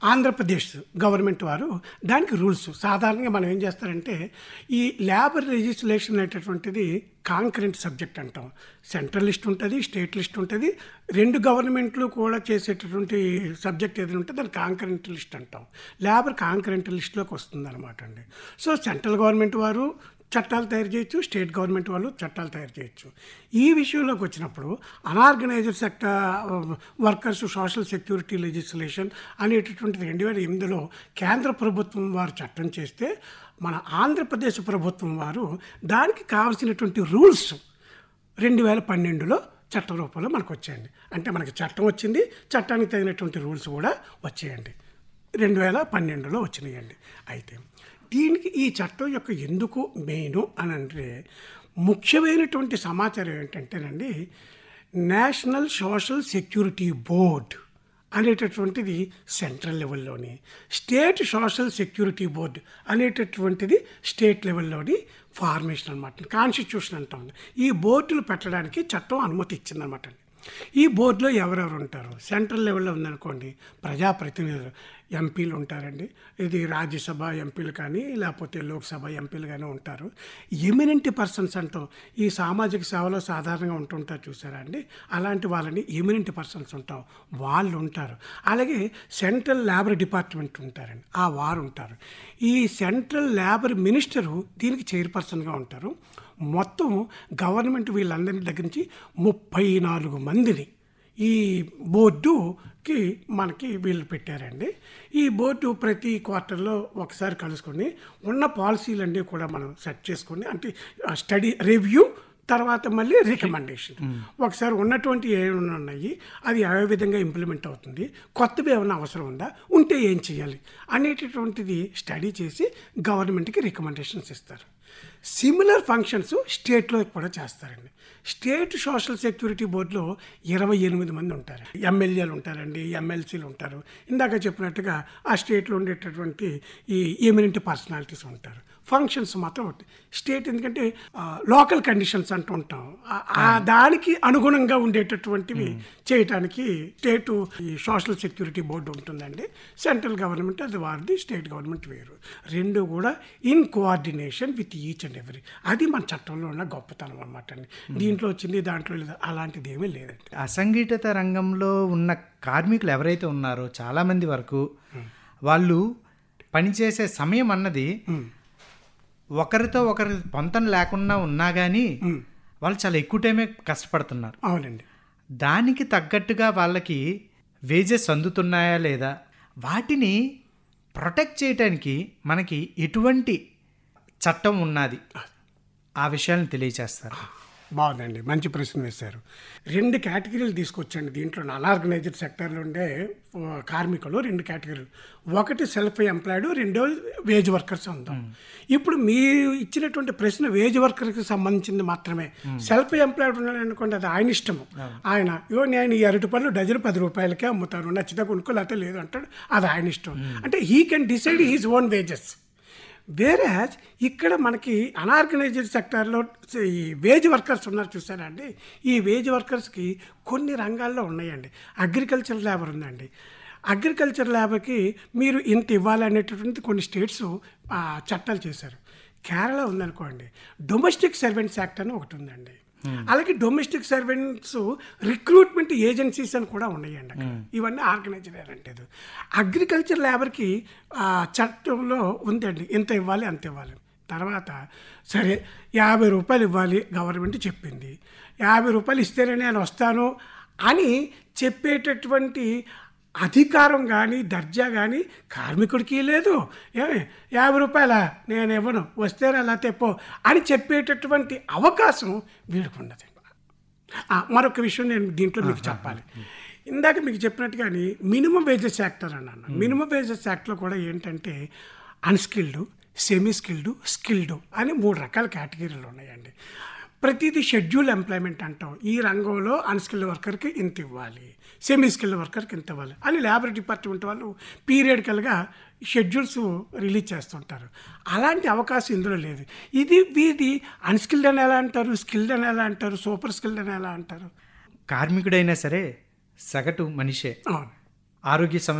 Andhra Pradesh government వారు దానికి rules సాధారణంగా మనం ఏం చేస్తారంటే ఈ లేబర్ లెజిస్లేషన్ అనేటటువంటిది కాంకరెంట్ సబ్జెక్ట్ అంటాం సెంట్రల్ లిస్ట్ ఉంటుంది స్టేట్ లిస్ట్ ఉంటుంది రెండు గవర్నమెంట్లు కూడా చేసేటటువంటి సబ్జెక్ట్ ఏదైనా ఉంటే దాన్ని కాంకరెంట్ లిస్ట్ అంటాం లేబర్ కాంకరెంట్ లిస్ట్లోకి వస్తుంది అనమాట అండి సో సెంట్రల్ గవర్నమెంట్ వారు చట్టాలు తయారు చేయొచ్చు స్టేట్ గవర్నమెంట్ వాళ్ళు చట్టాలు తయారు చేయొచ్చు ఈ విషయంలోకి వచ్చినప్పుడు unorganized sector workers social security legislation అనేటటువంటిది రెండు వేల ఎనిమిదిలో కేంద్ర ప్రభుత్వం వారు చట్టం చేస్తే మన ఆంధ్రప్రదేశ్ ప్రభుత్వం వారు దానికి కావాల్సినటువంటి రూల్స్ రెండు వేల పన్నెండులో చట్ట రూపంలో మనకు వచ్చాయండి అంటే మనకి చట్టం వచ్చింది చట్టానికి తగినటువంటి రూల్స్ కూడా వచ్చాయండి రెండు వేల పన్నెండులో వచ్చినాయండి అయితే దీనికి ఈ చట్టం యొక్క ఎందుకు మెయిన్ అని అంటే ముఖ్యమైనటువంటి సమాచారం ఏంటంటేనండి నేషనల్ సోషల్ సెక్యూరిటీ బోర్డ్ అనేటటువంటిది సెంట్రల్ లెవెల్లోని స్టేట్ సోషల్ సెక్యూరిటీ బోర్డ్ అనేటటువంటిది స్టేట్ లెవెల్లోని ఫార్మేషన్ అనమాట కాన్స్టిట్యూషన్ అంటాం ఈ బోర్డులు పెట్టడానికి చట్టం అనుమతి ఇచ్చిందనమాట ఈ బోర్డులో ఎవరెవరు ఉంటారు సెంట్రల్ లెవెల్లో ఉందనుకోండి ప్రజాప్రతినిధులు ఎంపీలు ఉంటారండి ఇది రాజ్యసభ ఎంపీలు కానీ లేకపోతే లోక్సభ ఎంపీలు కానీ ఉంటారు ఎమినెంట్ పర్సన్స్ అంటాం ఈ సామాజిక సేవలో సాధారణంగా ఉంటుంటారు చూసారా అండి అలాంటి వాళ్ళని ఎమినెంట్ పర్సన్స్ ఉంటాం వాళ్ళు ఉంటారు అలాగే సెంట్రల్ లేబర్ డిపార్ట్మెంట్ ఉంటారండి ఆ వారు ఉంటారు ఈ సెంట్రల్ లేబర్ మినిస్టరు దీనికి చైర్పర్సన్గా ఉంటారు మొత్తం గవర్నమెంట్ వీళ్ళందరి దగ్గర నుంచి ముప్పై నాలుగు మందిని ఈ బోర్డుకి మనకి వీళ్ళు పెట్టారండి ఈ బోర్డు ప్రతి క్వార్టర్లో ఒకసారి కలుసుకొని ఉన్న పాలసీలన్నీ కూడా మనం సెట్ చేసుకొని అంటే స్టడీ రివ్యూ తర్వాత మళ్ళీ రికమెండేషన్ ఒకసారి ఉన్నటువంటి ఏమైనా ఉన్నాయి అది ఏ విధంగా ఇంప్లిమెంట్ అవుతుంది కొత్తవి ఏమైనా అవసరం ఉందా ఉంటే ఏం చేయాలి అనేటటువంటిది స్టడీ చేసి గవర్నమెంట్కి రికమెండేషన్స్ ఇస్తారు సిమిలర్ ఫంక్షన్స్ స్టేట్లో కూడా చేస్తారండి స్టేట్ సోషల్ సెక్యూరిటీ బోర్డులో ఇరవై ఎనిమిది మంది ఉంటారు ఎమ్మెల్యేలు ఉంటారండి ఎమ్మెల్సీలు ఉంటారు ఇందాక చెప్పినట్టుగా ఆ స్టేట్లో ఉండేటటువంటి ఈ ఎమినెంట్ పర్సనాలిటీస్ ఉంటారు ఫంక్షన్స్ మాత్రం ఒకటి స్టేట్ ఎందుకంటే లోకల్ కండిషన్స్ అంటూ ఉంటాం ఆ- ఆ దానికి అనుగుణంగా ఉండేటటువంటివి చేయటానికి స్టేట్ ఈ సోషల్ సెక్యూరిటీ బోర్డు ఉంటుందండి సెంట్రల్ గవర్నమెంట్ అది వారిది స్టేట్ గవర్నమెంట్ వేరు రెండు కూడా in coordination with each and every అది మన చట్టంలో ఉన్న గొప్పతనం అనమాట అండి దీంట్లో వచ్చింది దాంట్లో లేదు అలాంటిది ఏమీ లేదండి అసంఘటిత రంగంలో ఉన్న కార్మికులు ఎవరైతే ఉన్నారో చాలామంది వరకు వాళ్ళు పనిచేసే సమయం అన్నది ఒకరితో ఒకరి పొంతన లేకుండా ఉన్నా కానీ వాళ్ళు చాలా ఎక్కువ టైమే కష్టపడుతున్నారు అవునండి దానికి తగ్గట్టుగా వాళ్ళకి వేజెస్ అందుతున్నాయా లేదా వాటిని ప్రొటెక్ట్ చేయడానికి మనకి ఎటువంటి చట్టం ఉన్నది ఆ విషయాలను తెలియచేస్తారు బాగుందండి మంచి ప్రశ్న వేశారు రెండు కేటగిరీలు తీసుకొచ్చండి దీంట్లో అన్ఆర్గనైజ్డ్ సెక్టర్లో ఉండే ఆ, కార్మికులు రెండు కేటగిరీలు ఒకటి సెల్ఫ్ ఎంప్లాయిడ్ రెండో వేజ్ వర్కర్స్ ఉందాం ఇప్పుడు మీరు ఇచ్చినటువంటి ప్రశ్న వేజ్ వర్కర్కి సంబంధించింది మాత్రమే సెల్ఫ్ ఎంప్లాయిడ్ ఉన్నాడు అనుకోండి అది ఆయన ఇష్టము ఆయన ఇగో నేను ఈ అరటి పళ్ళు డజన్ పది రూపాయలకే అమ్ముతాను నచ్చితే కొనుక్కో లేకపోతే లేదు అంటాడు అది ఆయన ఇష్టం అంటే he can decide his own wages వేరేజ్ ఇక్కడ మనకి అనార్గనైజ్డ్ సెక్టార్లో ఈ వేజ్ వర్కర్స్ ఉన్నారు చూసారా అండి ఈ వేజ్ వర్కర్స్కి కొన్ని రంగాల్లో ఉన్నాయండి అగ్రికల్చర్ లేబర్ ఉందండి అగ్రికల్చర్ లేబర్కి మీరు ఇంత ఇవ్వాలి అనేటటువంటి కొన్ని స్టేట్స్ ఆ, చట్టాలు చేశారు కేరళ ఉందనుకోండి డొమెస్టిక్ సర్వెంట్స్ యాక్ట్ అని ఒకటి ఉందండి అలాగే డొమెస్టిక్ సర్వెంట్స్ రిక్రూట్మెంట్ ఏజెన్సీస్ అని కూడా ఉన్నాయండి అక్కడ ఇవన్నీ ఆర్గనైజ్డ్ అంటే అగ్రికల్చర్ లేబర్కి ఆ, చట్టంలో ఉందండి ఎంత ఇవ్వాలి అంత ఇవ్వాలి తర్వాత సరే యాభై రూపాయలు ఇవ్వాలి గవర్నమెంట్ చెప్పింది యాభై రూపాయలు ఇస్తేనే నేను వస్తాను అని చెప్పేటటువంటి అధికారం కానీ దర్జా కానీ కార్మికుడికి లేదు ఏమి యాభై రూపాయల నేను ఇవ్వను వస్తే అలా తెప్పో అని చెప్పేటటువంటి అవకాశం వీడికి ఉండదు ఆ, మరొక విషయం నేను దీంట్లో మీకు చెప్పాలి ఇందాక మీకు చెప్పినట్టుగాని మినిమం వేజెస్ యాక్టర్ అన్నాను మినిమం వేజెస్ యాక్ట్లో కూడా ఏంటంటే అన్స్కిల్డ్ సెమీ స్కిల్డ్ స్కిల్డ్ అని మూడు రకాల కేటగిరీలు ఉన్నాయండి ప్రతిదీ షెడ్యూల్ ఎంప్లాయ్మెంట్ అంటాం ఈ రంగంలో అన్స్కిల్డ్ వర్కర్కి ఇంత ఇవ్వాలి సెమీ స్కిల్డ్ వర్కర్కి ఇంత ఇవ్వాలి అని లేబర్ డిపార్ట్మెంట్ వాళ్ళు పీరియడికల్గా షెడ్యూల్స్ రిలీజ్ చేస్తుంటారు అలాంటి అవకాశం ఇందులో లేదు ఇది వీది అన్స్కిల్డ్ అని ఎలా అంటారు స్కిల్డ్ అని ఎలా అంటారు సూపర్ స్కిల్డ్ అని ఎలా అంటారు కార్మికుడైనా సరే సగటు మనిషే అవును ఆరోగ్య సమస్య